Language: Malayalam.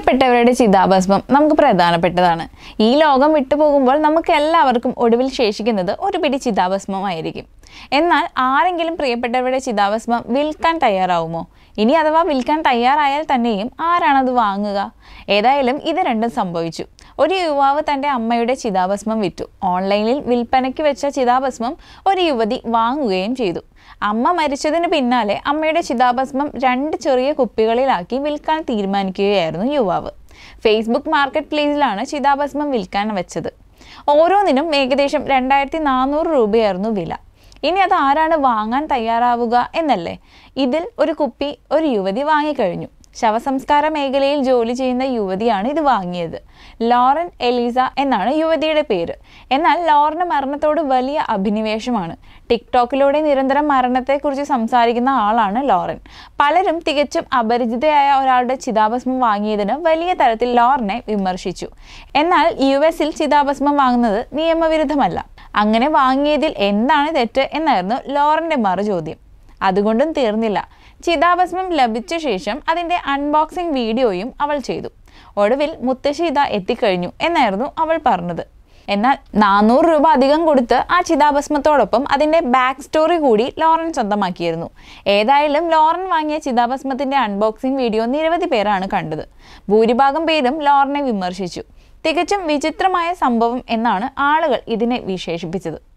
പ്രിയപ്പെട്ടവരുടെ ചിതാഭസ്മം നമുക്ക് പ്രധാനപ്പെട്ടതാണ് ഈ ലോകം വിട്ടുപോകുമ്പോൾ നമുക്ക് എല്ലാവർക്കും ഒടുവിൽ ശേഷിക്കുന്നത് ഒരു പിടി ചിതാഭസ്മമായിരിക്കും എന്നാൽ ആരെങ്കിലും പ്രിയപ്പെട്ടവരുടെ ചിതാഭസ്മം വിൽക്കാൻ തയ്യാറാവുമോ ഇനി അഥവാ വിൽക്കാൻ തയ്യാറായാൽ തന്നെയും ആരാണത് വാങ്ങുക ഏതായാലും ഇത് രണ്ടും സംഭവിച്ചു ഒരു യുവാവ് തൻ്റെ അമ്മയുടെ ചിതാഭസ്മം വിറ്റു ഓൺലൈനിൽ വിൽപ്പനയ്ക്ക് വെച്ച ചിതാഭസ്മം ഒരു യുവതി വാങ്ങുകയും ചെയ്തു അമ്മ മരിച്ചതിന് പിന്നാലെ അമ്മയുടെ ചിതാഭസ്മം രണ്ട് ചെറിയ കുപ്പികളിലാക്കി വിൽക്കാൻ തീരുമാനിക്കുകയായിരുന്നു യുവാവ് ഫേസ്ബുക്ക് മാർക്കറ്റ് പ്ലേസിലാണ് ചിതാഭസ്മം വിൽക്കാൻ വെച്ചത് ഓരോന്നിനും ഏകദേശം രണ്ടായിരത്തി നാനൂറ് രൂപയായിരുന്നു വില ഇനി അത് ആരാണ് വാങ്ങാൻ തയ്യാറാവുക എന്നല്ലേ ഇതിൽ ഒരു കുപ്പി ഒരു യുവതി വാങ്ങിക്കഴിഞ്ഞു ശവസംസ്കാര മേഖലയിൽ ജോലി ചെയ്യുന്ന യുവതിയാണ് ഇത് വാങ്ങിയത് ലോറൻ എലീസ എന്നാണ് യുവതിയുടെ പേര് എന്നാൽ ലോറിന് മരണത്തോട് വലിയ അഭിനിവേശമാണ് ടിക്ടോക്കിലൂടെ നിരന്തരം മരണത്തെക്കുറിച്ച് സംസാരിക്കുന്ന ആളാണ് ലോറൻ പലരും തികച്ചും അപരിചിതയായ ഒരാളുടെ ചിതാഭസ്മം വാങ്ങിയതിന് വലിയ തരത്തിൽ ലോറിനെ വിമർശിച്ചു എന്നാൽ യു എസിൽ ചിതാഭസ്മം വാങ്ങുന്നത് നിയമവിരുദ്ധമല്ല അങ്ങനെ വാങ്ങിയതിൽ എന്താണ് തെറ്റ് എന്നായിരുന്നു ലോറന്റെ മറുചോദ്യം അതുകൊണ്ടും തീർന്നില്ല ചിതാഭസ്മം ലഭിച്ച ശേഷം അതിൻ്റെ അൺബോക്സിംഗ് വീഡിയോയും അവൾ ചെയ്തു ഒടുവിൽ മുത്തശ്ശി ഇത എത്തിക്കഴിഞ്ഞു എന്നായിരുന്നു അവൾ പറഞ്ഞത് എന്നാൽ നാനൂറ് രൂപ അധികം കൊടുത്ത് ആ ചിതാഭസ്മത്തോടൊപ്പം അതിൻ്റെ ബാക്ക് സ്റ്റോറി കൂടി ലോറൻ സ്വന്തമാക്കിയിരുന്നു ഏതായാലും ലോറൻ വാങ്ങിയ ചിതാഭസ്മത്തിൻ്റെ അൺബോക്സിംഗ് വീഡിയോ നിരവധി പേരാണ് കണ്ടത് ഭൂരിഭാഗം പേരും ലോറനെ വിമർശിച്ചു തികച്ചും വിചിത്രമായ സംഭവം എന്നാണ് ആളുകൾ ഇതിനെ വിശേഷിപ്പിച്ചത്